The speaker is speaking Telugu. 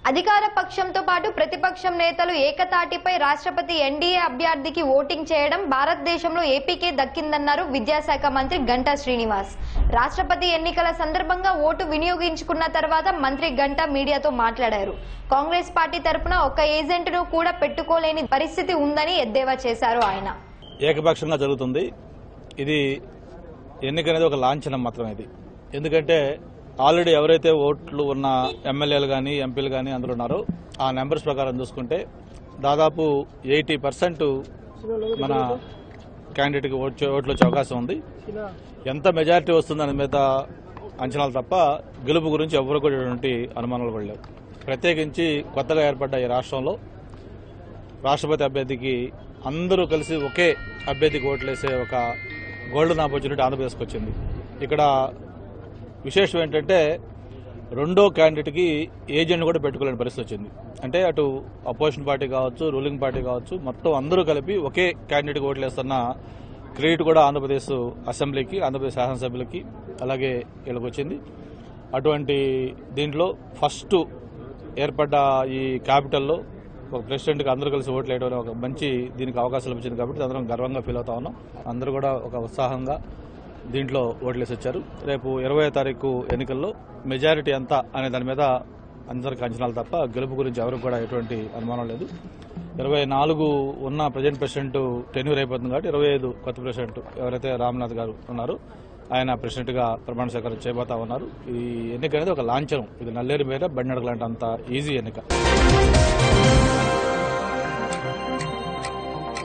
అధికార పక్షంతో పాటు ప్రతిపక్షం నేతలు ఏకతాటిపై రాష్ట్రపతి ఎన్డీఏ అభ్యర్థికి ఓటింగ్ చేయడం భారతదేశంలో ఏపీకే దక్కిందన్నారు విద్యాశాఖ మంత్రి గంటా శ్రీనివాస్ రాష్ట్రపతి ఎన్నికల సందర్భంగా ఓటు వినియోగించుకున్న తర్వాత మంత్రి గంటా మీడియాతో మాట్లాడారు కాంగ్రెస్ పార్టీ తరపున ఒక్క ఏజెంట్ను కూడా పెట్టుకోలేని పరిస్థితి ఉందని ఎద్దేవా చేశారు ఆయన ఏకపక్షంగా జరుగుతుంది ఇది ఎన్నిక అనేది ఒక లాంఛనం మాత్రమే ఇది ఎందుకంటే ఆల్రెడీ ఎవరైతే ఓట్లు ఉన్న ఎమ్మెల్యేలు కానీ ఎంపీలు కానీ అందులో ఉన్నారో ఆ నెంబర్స్ ప్రకారం చూసుకుంటే దాదాపు ఎయిటీ పర్సెంట్ మన క్యాండిడేట్కి ఓట్ ఓట్లు వచ్చే అవకాశం ఉంది ఎంత మెజారిటీ వస్తుందనే మీద అంచనాలు తప్ప గెలుపు గురించి ఎవరు కూడా ఎటువంటి అనుమానాలు కూడా లేవు ప్రత్యేకించి కొత్తగా ఏర్పడ్డ ఈ రాష్ట్రంలో రాష్ట్రపతి అభ్యర్థికి అందరూ కలిసి ఒకే అభ్యర్థికి ఓట్లేసే ఒక గోల్డెన్ ఆపర్చునిటీ ఆంధ్రప్రదేశ్కి వచ్చింది ఇక్కడ విశేషం ఏంటంటే రెండో క్యాండిడేట్కి ఏజెంట్ కూడా పెట్టుకోలేని పరిస్థితి వచ్చింది అంటే అటు అపోజిషన్ పార్టీ కావచ్చు రూలింగ్ పార్టీ కావచ్చు మొత్తం అందరూ కలిపి ఒకే క్యాండిడేట్కి ఓట్లేస్తున్న క్రెడిట్ కూడా ఆంధ్రప్రదేశ్ అసెంబ్లీకి ఆంధ్రప్రదేశ్ శాసనసభ్యులకి అలాగే వీళ్ళకి వచ్చింది అటువంటి దీంట్లో ఫస్ట్ ఏర్పడ్డ ఈ క్యాపిటల్లో ఒక ప్రెసిడెంట్కి అందరూ కలిసి ఓట్లు వేయడం అనే ఒక మంచి దీనికి అవకాశం లభించింది కాబట్టి అందరం గర్వంగా ఫీల్ అవుతా ఉన్నాం అందరూ కూడా ఒక ఉత్సాహంగా దీంట్లో ఓట్లేసి వచ్చారు రేపు ఇరవై తారీఖు ఎన్నికల్లో మెజారిటీ ఎంత అనే దాని మీద అందరికి అంచనాలు తప్ప గెలుపు గురించి ఎవరికి కూడా ఎటువంటి అనుమానం లేదు ఇరవై నాలుగు ఉన్న ప్రజెంట్ ప్రెసిడెంట్ టెన్యూర్ అయిపోతుంది కాబట్టి ఇరవై ఐదు కొత్త ప్రెసిడెంట్ ఎవరైతే రామ్నాథ్ గారు ఉన్నారో ఆయన ప్రెసిడెంట్ గా ప్రమాణ స్వీకారం చేయబోతా ఉన్నారు ఈ ఎన్నిక అనేది ఒక లాంఛనం ఇది నల్లేరు మీద బండి లాంటి అంత ఈజీ ఎన్నిక